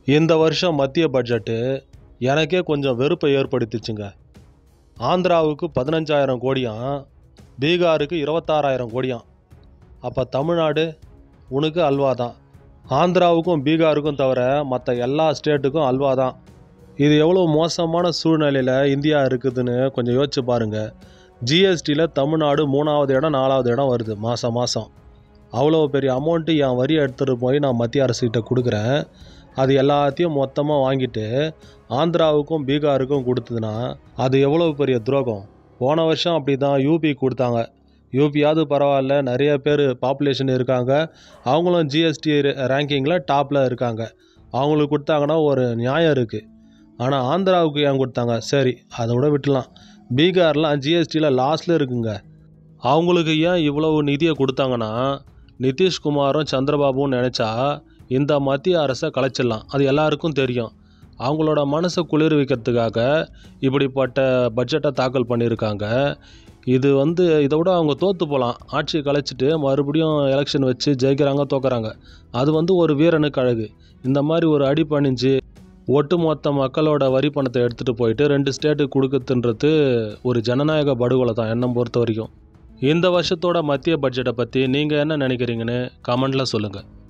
இந்த வருஷம் மத்திய பட்ஜெட்டு எனக்கே கொஞ்சம் வெறுப்பை ஏற்படுத்திச்சுங்க ஆந்திராவுக்கு பதினஞ்சாயிரம் கோடியாம் பீகாருக்கு இருபத்தாறாயிரம் கோடியாம் அப்போ தமிழ்நாடு உனக்கு அல்வா தான் ஆந்திராவுக்கும் பீகாருக்கும் தவிர மற்ற எல்லா ஸ்டேட்டுக்கும் அல்வா தான் இது எவ்வளோ மோசமான சூழ்நிலையில் இந்தியா இருக்குதுன்னு கொஞ்சம் யோசிச்சு பாருங்கள் ஜிஎஸ்டியில் தமிழ்நாடு மூணாவது இடம் நாலாவது இடம் வருது மாதம் மாதம் அவ்வளோ பெரிய அமௌண்ட்டு என் வரியை எடுத்துகிட்டு போய் நான் மத்திய அரசுக்கிட்ட கொடுக்குறேன் அது எல்லாத்தையும் மொத்தமாக வாங்கிட்டு ஆந்திராவுக்கும் பீகாருக்கும் கொடுத்ததுன்னா அது எவ்வளோ பெரிய துரோகம் போன வருஷம் அப்படி தான் யூபி கொடுத்தாங்க யூபியாவது பரவாயில்ல நிறைய பேர் பாப்புலேஷன் இருக்காங்க அவங்களும் ஜிஎஸ்டி ரேங்கிங்கில் டாப்பில் இருக்காங்க அவங்களுக்கு கொடுத்தாங்கன்னா ஒரு நியாயம் இருக்குது ஆனால் ஆந்திராவுக்கு ஏன் கொடுத்தாங்க சரி அதை விட விட்டுலாம் பீகார்லாம் ஜிஎஸ்டியில் லாஸ்ட்டில் இருக்குங்க அவங்களுக்கு ஏன் இவ்வளவு நிதியை கொடுத்தாங்கன்னா நிதிஷ்குமாரும் சந்திரபாபுவும் நினச்சா இந்த மத்திய அரசை கலைச்சிடலாம் அது எல்லாருக்கும் தெரியும் அவங்களோட மனசை குளிர்விக்கிறதுக்காக இப்படிப்பட்ட பட்ஜெட்டை தாக்கல் பண்ணியிருக்காங்க இது வந்து இதை விட அவங்க தோற்று போகலாம் ஆட்சி கலைச்சிட்டு மறுபடியும் எலெக்ஷன் வச்சு ஜெயிக்கிறாங்க தோக்குறாங்க அது வந்து ஒரு வீரனுக்கு அழகு இந்த மாதிரி ஒரு அடி பணிஞ்சு ஒட்டுமொத்த மக்களோட வரி பணத்தை எடுத்துகிட்டு போயிட்டு ரெண்டு ஸ்டேட்டுக்கு கொடுக்குதுன்றது ஒரு ஜனநாயக படுகொலை தான் என்னை பொறுத்த வரைக்கும் இந்த வருஷத்தோட மத்திய பட்ஜெட்டை பற்றி நீங்கள் என்ன நினைக்கிறீங்கன்னு கமெண்டில் சொல்லுங்கள்